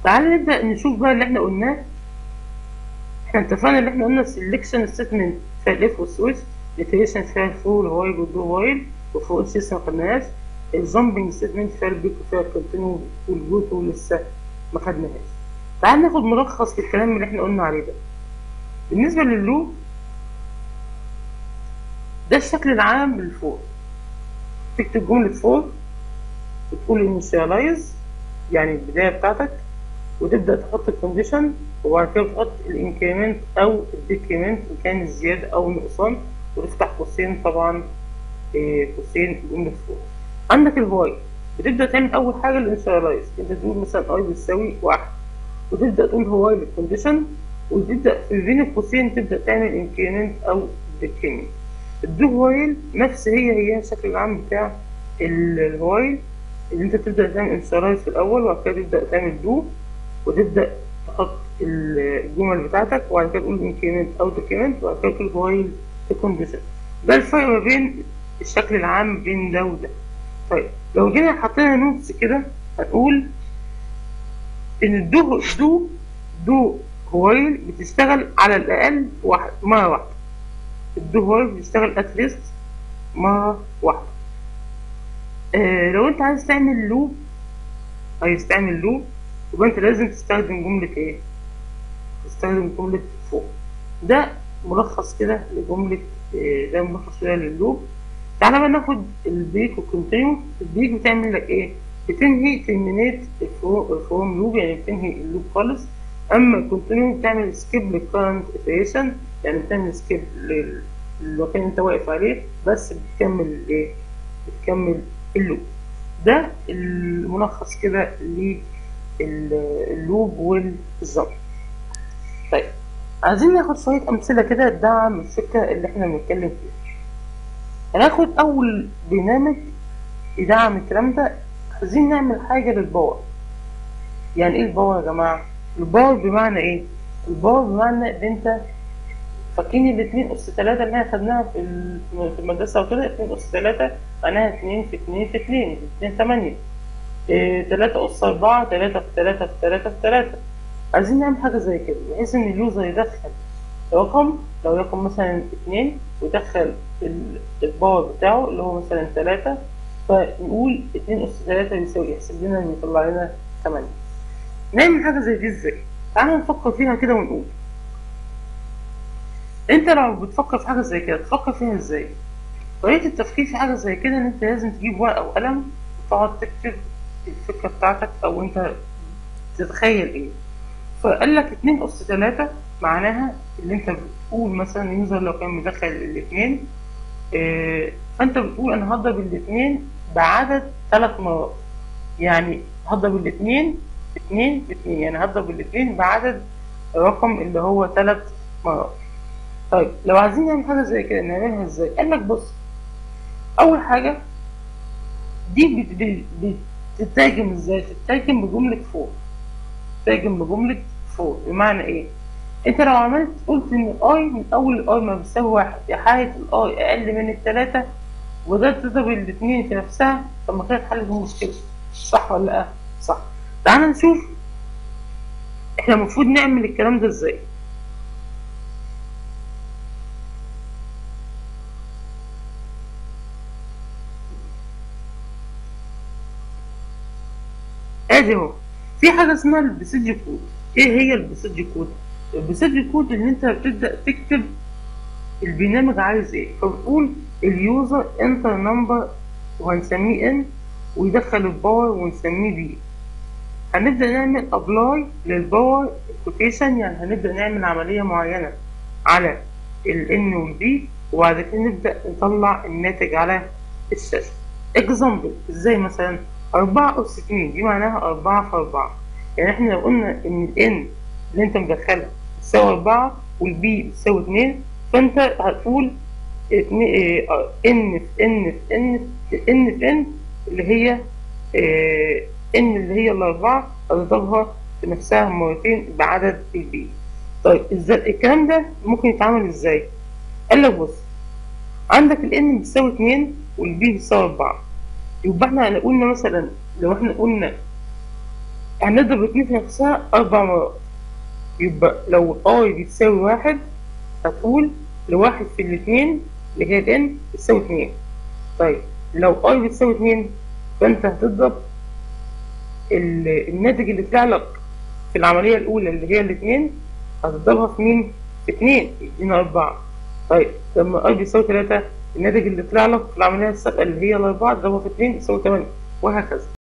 تعالى نبدأ نشوف بقى اللي احنا قلناه احنا اتفقنا اللي احنا قلنا سelection statement فيها الاف والسويتش iteration فيها الفور والوايل والدو وايل وفوق السيستم ما خدناهاش الجامبنج ستيتمنت فيها البيك وفيها الكونتينيو والجوت ولسه ما خدناهاش تعال ناخد ملخص للكلام اللي احنا قلنا عليه ده بالنسبة لللوب ده الشكل العام للفور تكتب جملة فور وتقول initialize يعني البداية بتاعتك وتبدأ تحط الكونديشن وبعد كده تحط الانكريمنت أو الديكريمنت إن كان الزيادة أو النقصان وتفتح قوسين طبعا إيه قوسين جملة فور عندك الواي بتبدأ تعمل أول حاجة الانشالايز أنت تقول مثلا أي بتساوي واحد وتبدأ تقول هواي للكونديشن وتبدأ في بين القوسين تبدأ تعمل انكريمنت أو ديكريمنت الدو وايل نفس هي هي الشكل العام بتاع الوايل اللي انت تبدأ تعمل انشالايز في الأول وبعد كده تبدأ تعمل دو وتبدأ تحط الجمل بتاعتك وبعد كده تقول انكريمنت أو ديكريمنت وبعد كده تقول وايل كونديشن ده الفرق ما بين الشكل العام بين ده وده طيب لو جينا حطينا نوتس كده هنقول ان الدو دو دو هوايل بتشتغل على الاقل واحد مرة واحدة الدو هوايل بتشتغل اتليست مرة واحدة آه لو انت عايز تعمل لوب عايز تعمل لوب يبقى انت لازم تستخدم جملة ايه تستخدم جملة فوق ده ملخص كده لجملة آه ده ملخص كده لللوب تعالى بقى ناخد البريك والكونتينيو البريك بتعمل لك ايه بتنهي ترمينيت الفروم لوب يعني بتنهي اللوب خالص اما الكونتينيو بتعمل سكيب للكرنت اتريشن يعني بتعمل سكيب للمكان اللي انت واقف عليه بس بتكمل الايه بتكمل اللوب ده الملخص كده لللوب والجمب طيب عايزين ناخد شوية أمثلة كده تدعم الفكرة اللي احنا بنتكلم فيها هناخد أول برنامج يدعم الكلام ده عايزين نعمل حاجة للباور يعني ايه الباور يا جماعة؟ الباور بمعنى ايه؟ الباور بمعنى ان انت فاكرين الاتنين أس تلاتة اللي احنا خدناها في في المدرسة وكده اتنين أس تلاتة معناها اتنين في اتنين في اتنين اتنين تمانية اه تلاتة أس أربعة تلاتة في تلاتة في تلاتة في تلاتة عايزين نعمل حاجة زي كده بحيث إن اليوزر يدخل رقم لو رقم مثلا اتنين ويدخل الباور بتاعه اللي هو مثلا تلاتة فنقول اتنين أس تلاتة يساوي يحسب لنا إن يطلع لنا تمانية نعمل حاجة زي دي ازاي؟ تعالى نفكر فيها كده ونقول انت لو بتفكر في حاجة زي كده تفكر فيها ازاي؟ طريقة التفكير في حاجة زي كده ان انت لازم تجيب ورقة وقلم وتقعد تكتب الفكرة بتاعتك او انت تتخيل ايه فقال لك اتنين أس تلاتة معناها اللي انت بتقول مثلا يوزر لو كان مدخل الاتنين اه فانت بتقول انا هضرب الاتنين بعدد ثلاث مرات يعني هضرب الاتنين اتنين اتنين يعني هضرب الاتنين بعدد الرقم اللي هو ثلاث مرات طيب لو عايزين نعمل حاجة زي كده نعملها ازاي قال لك بص اول حاجة دي بتترجم ازاي تترجم بجملة فور تترجم بجملة فور بمعنى ايه انت لو عملت قلت ان الاي من اول الاي ما بيساوي واحد في حالة الاي اقل من التلاتة وده تضرب الاتنين في نفسها طب ما كده اتحلت المشكلة صح ولا لا صح تعالى نشوف احنا المفروض نعمل الكلام ده ازاي ادي اهو في حاجه اسمها البسيج كود ايه هي البسيج كود البسيج كود ان انت بتبدا تكتب البرنامج عايز ايه فبتقول اليوزر انتر نمبر وهنسميه ان ويدخل الباور ونسميه بي هنبدا نعمل ابلاي للباور كوتيشن يعني هنبدا نعمل عمليه معينه على الان والبي وبعد كده نبدا نطلع الناتج على الشاشه اكزامبل ازاي مثلا أربعة أس اتنين دي معناها أربعة في أربعة يعني احنا لو قلنا إن ال N اللي أنت مدخلها بتساوي أربعة والبي بتساوي اتنين فأنت هتقول اتنين إن في إن في إن في إن في إن اللي هي اه إن اللي هي الأربعة هتضربها في نفسها مرتين بعدد البي طيب ازاي الكلام ده ممكن يتعمل ازاي؟ قال لك بص عندك ال N بتساوي اتنين والبي بتساوي أربعة يبقى احنا قلنا مثلا لو احنا قلنا هنضرب اتنين في نفسها أربع مرات يبقى لو اي بتساوي واحد هتقول لواحد في الاتنين اللي هي n بتساوي اتنين طيب لو اي بتساوي اتنين فانت هتضرب ال- الناتج اللي طلع لك في العملية الأولى اللي هي الاتنين هتضربها في مين؟ في اتنين يدينا أربعة طيب لما اي بيساوي تلاتة الناتج اللي طلع لك في العملية السابقة اللي هي الأربعة تضربها في اتنين يساوي تمانية وهكذا